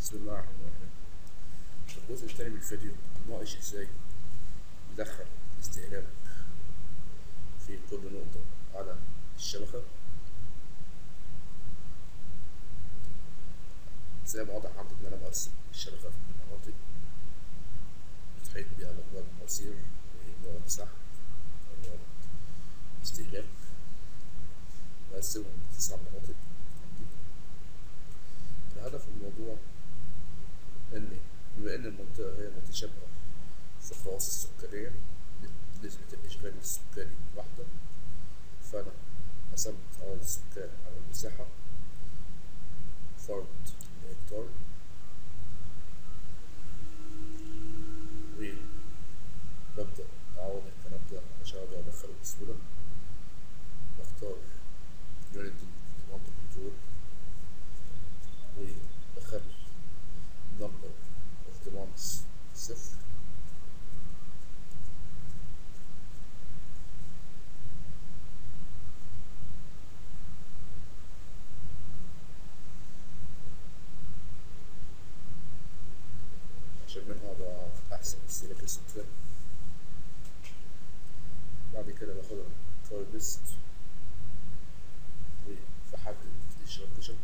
بسم الله الرحمن الرحيم الجزء التاني من الفيديو نناقش ازاي ندخل استهلاك في كل نقطة على الشبكة زي ما واضح عندي إن أنا مقسم الشبكة في مناطق بتحيط بيها الأبواب المواسير ونوع مساحة ونوع استهلاك بقسمهم لتسع مناطق عندي الهدف من الموضوع إن بما إن المنطقة هي متشابهة في الخواص السكانية نسبة الإشغال السكاني واحدة فأنا قسمت عدد السكان على المساحة فرد لهكتار وببدأ أعوض الكلام ده عشان أقدر أدخله بسهولة بختار يونت ديماند كنترول وبخلي number of demands صفر عشان منها أقدر أحسب استهلاك السكان بعد كده باخد الكار ليست وبحدد الشبكة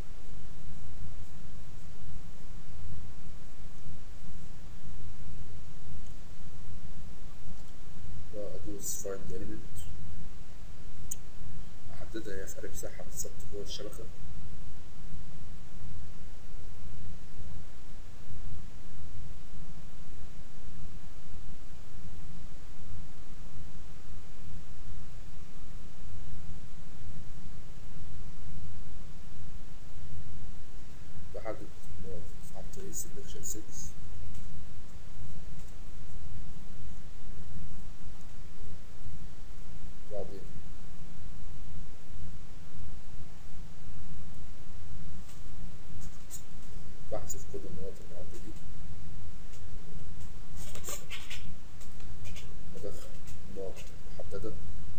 وأدوس find element أحددها هي فرق مساحة بالظبط جوه الشبكة بحدد عن طريق selection 6 بعدين بحذف كل النقط اللي عندي دي بدخل نقط محددة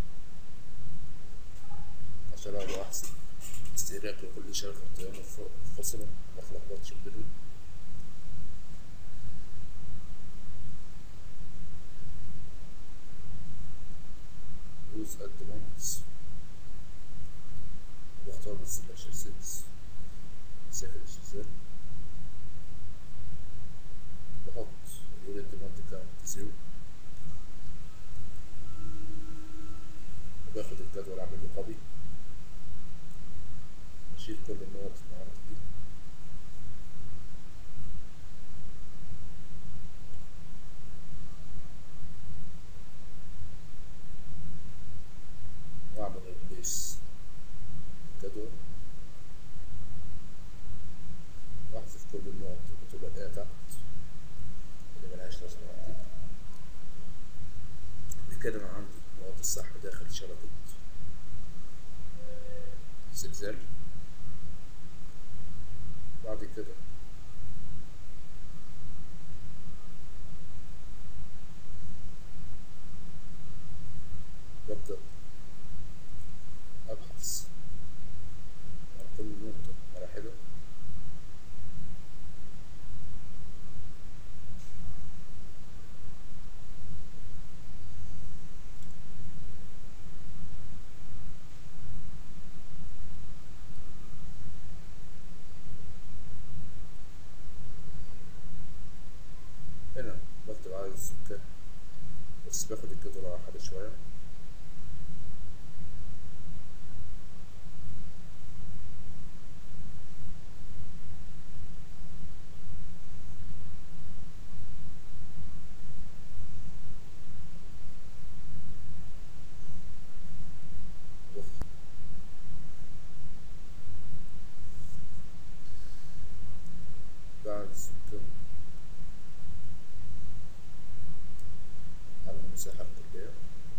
عشان أقدر أحسب استهلاك لكل شركة قيمة منفصلة متلخبطش بينهم use at the moment بختار من selection 6 ساخن الشزال بحط اليونت ديماند كاونت زيرو وباخد الجدول اعمل له كوبي اشيل كل النقط اللي عندي دي واعمل ريبليس الجدول واحذف كل النقط اللي بتبقى جايه تحت اللي ملهاش لازمه عندي بكده انا عندي نقط الصح داخل شبكه زلزال بعد كده ببدأ أبحث عن كل نقطة على حدة هنا بكتب عدد السكان بس باخد الجدول على حاجة شوية بعد السكان على المساحة الكلية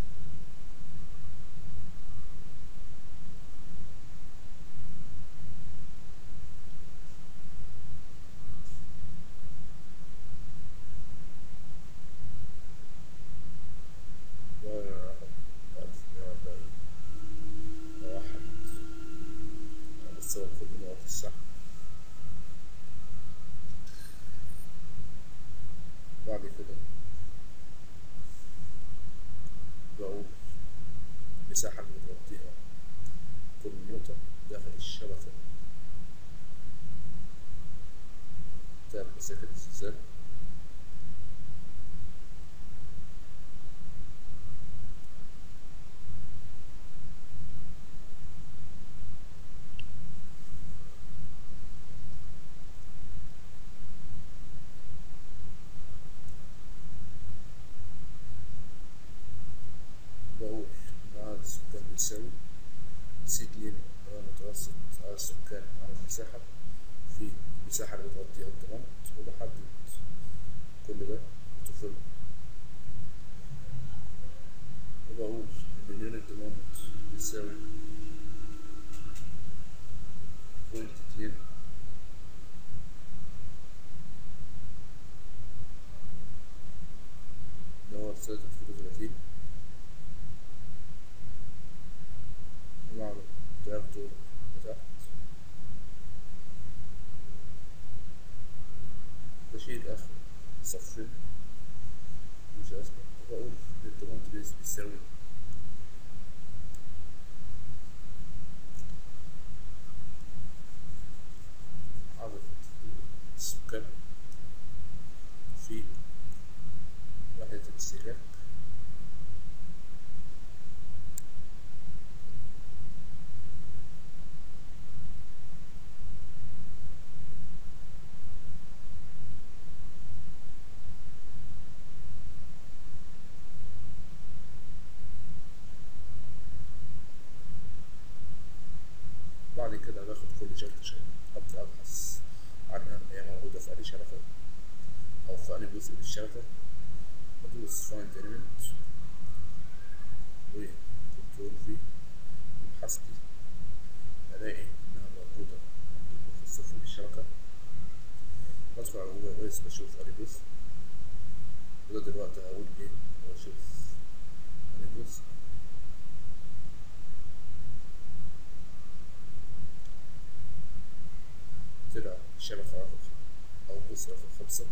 ورقم ألف مية وأربعين واحد أنا بتصور كل نقط الصح المساحة اللي بتغطيها كل نقطة داخل الشبكة بتاعت مساكن الزلزال بقول إن عدد السكان بيساوي سي اتنين اللي هو متوسط عدد السكان على المساحة في المساحة اللي بتغطيها الضمان وبحدد كل ده بطفل وبقول إن اليونت ضمان بيساوي بوينت اتنين اللي هو رسالة الفلوس وتلاتين وبعمل تراكتور لتحت بشيل آخر صفين مش أسمع وبقول إن الضمان تريس بيساوي عدد السكان في وحدة الاستهلاك بعد كده باخد كل شركة عشان أبدأ أبحث عنها إن هي موجودة في أي شبكة أو في أي جزء من الشبكة بدوس فايند إيلمنت وكنترول في وابحث دي ألاقي إنها موجودة في الصفر للشبكة بدخل على جوجل ايرث بشوف أي جزء وده دلوقتي هقول إيه وأشوف أي جزء طلع شبكة رقم أو جزء رقم خمسة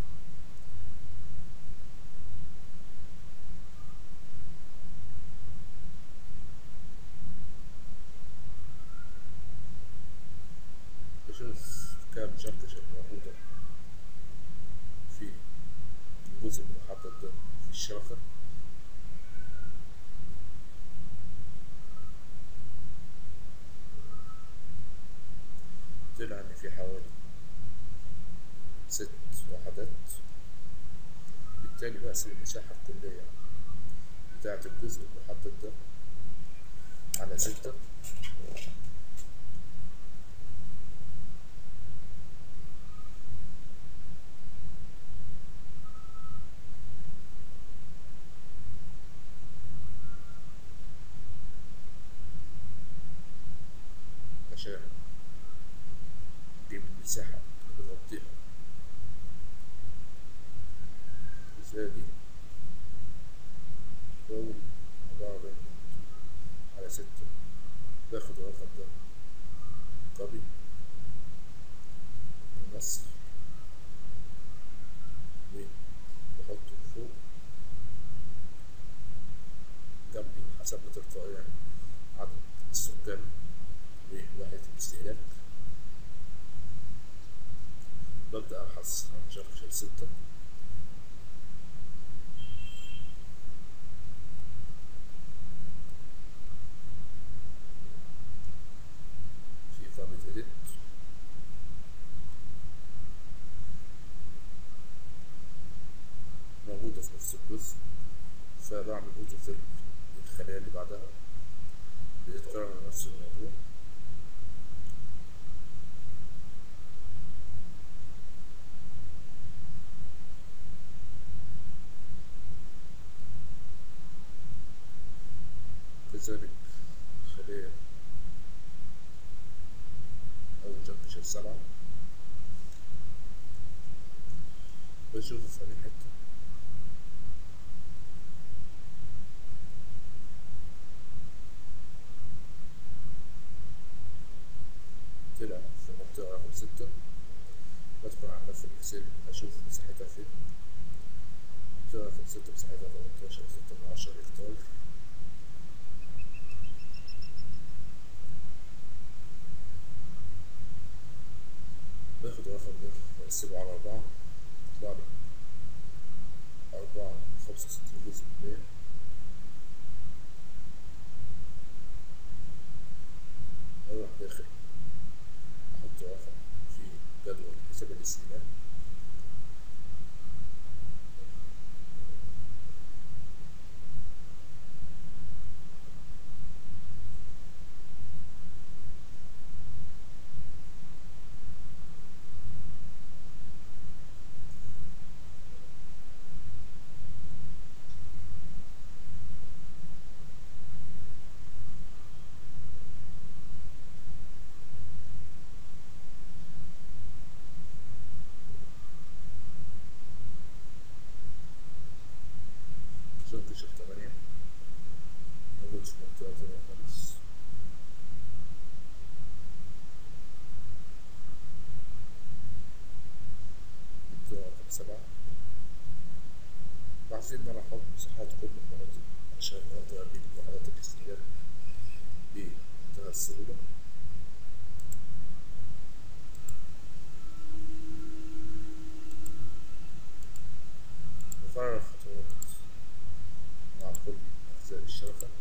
بشوف كام شبكة شبكة موجودة في الجزء المحدد ده في الشبكة طلع إن في حوالي ست وحدات بالتالي بقسم المساحة الكلية بتاعة الجزء المحدد ده على ستة عشان نجيب المساحة اللي بتغطيها الجزئية دي بقول عبارة بين على ستة باخد الرقم ده كوبي ونص وبحطه فوق جنبي حسب تلقائيا عدد السكان ووحدة الاستهلاك ببدأ أبحث عن جنكشن ستة في قائمة edit موجودة في نفس الجزء فبعمل اوتو فيل للخلايا اللي بعدها بيتكرر نفس الموضوع كذلك خلية أو جنكشن سبعة بشوفه في أي حتة طلع في المنطقة رقم ستة بدخل على ملف الإكسل أشوف مساحتها فين المنطقة رقم ستة مساحتها تمنتاشر ستة من عشرة هكتار باخد الرقم ده وأقسمه على أربعة يطلع لي أربعة خمسة وستين جزء من مية أروح داخل أحط رقم في جدول حساب الاستهلاك جنكشن تمانية موجود في منطقة تانية خالص منطقة رقم سبعة بعرفين إن أنا أحط مساحات كل المناطق عشان أقدر أجيب وحدات الاستهلاك بمنتهى السهولة وقرر الخطوات مع كل أجزاء الشبكة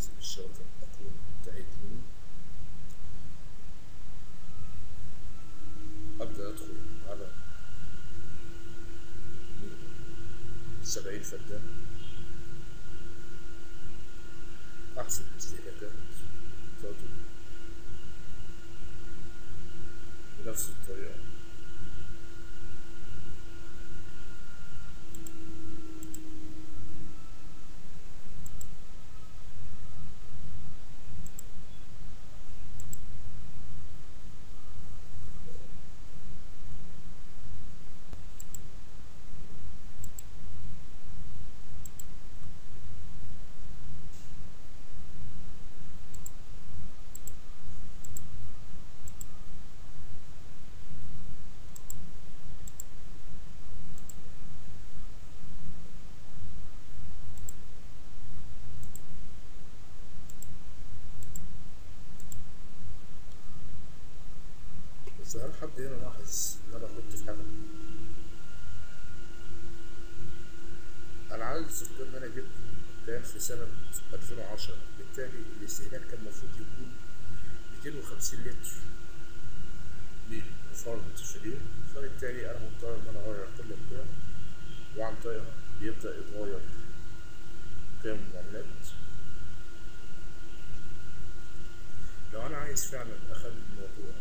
جزء من الشبكة أكون انتهيت منه أبدأ أدخل على سبعين فدان أحسب الاستهلاكات بتاعته بنفس الطريقة بس هل حد هنا لاحظ إن أنا غلطت في حاجة؟ أنا عدد السكان اللي أنا جبته كان في سنة 2010 بالتالي الاستهلاك كان المفروض يكون 250 لتر للفرد في اليوم فبالتالي أنا مضطر إن أنا أغير القلة بتاعه وعن طريقها بيبدأ يتغير قيم المعاملات لو أنا عايز فعلا أخلي الموضوع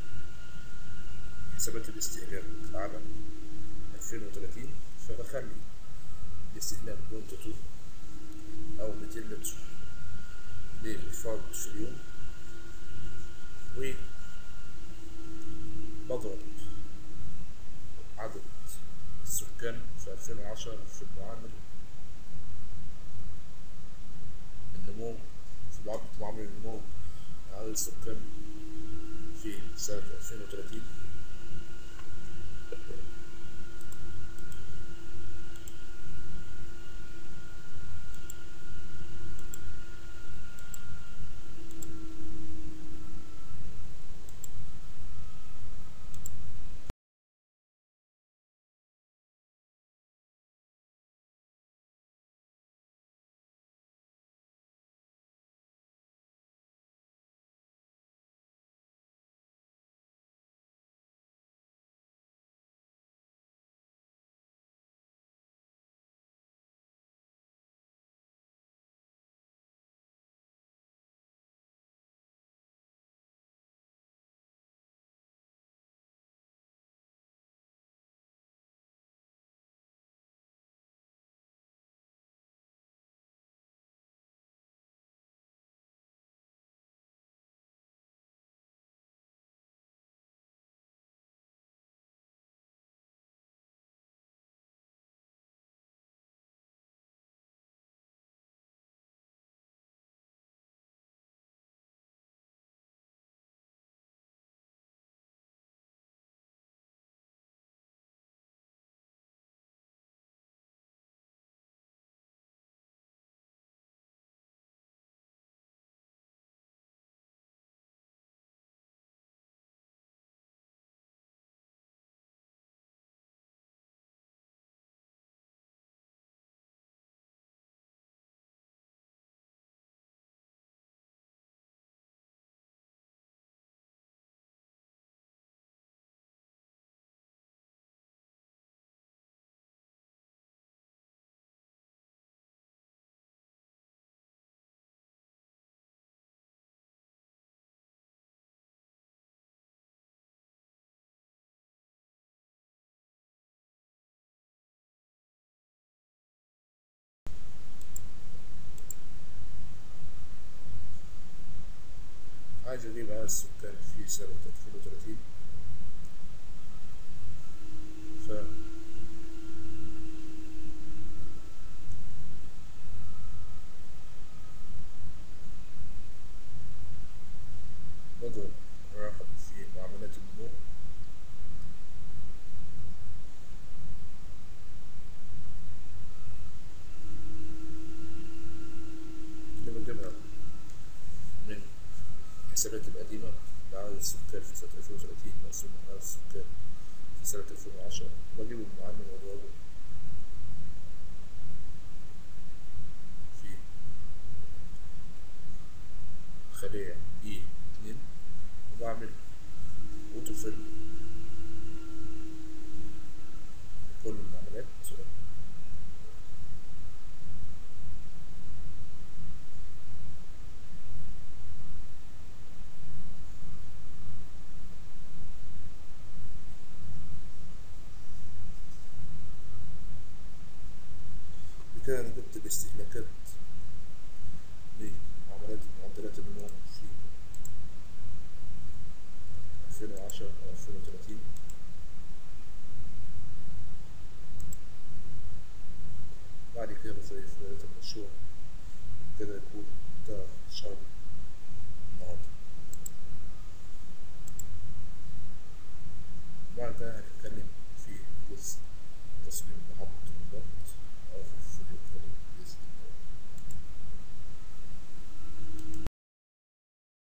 حسابات الاستهلاك على 2030 فبخلي الاستهلاك بوينت تو أو 200 لتر للفرد في اليوم وبضرب عدد السكان في 2010 في المعامل النمو في معاملة معامل النمو عدد السكان في سنة 2030 عايز اجيب عدد السكان في سنة 2030 ف بضرب رقم في معاملات النمو اللي بجيبها من الحسابات القديمة لعدد السكان في سنة 2030 مقسوم على عدد السكان في سنة 2010 وبجيب المعامل واضربه في ببيع اي اتنين وبعمل اوتو فيل كل المعاملات بكده انا جبت الاستهلاكات لمعاملات معدلات النمو في 2010 أو 2030 بعد كده بضيف بداية المشروع كده يكون ده شرح النهاردة بعد كده هنتكلم في جزء تصميم محطة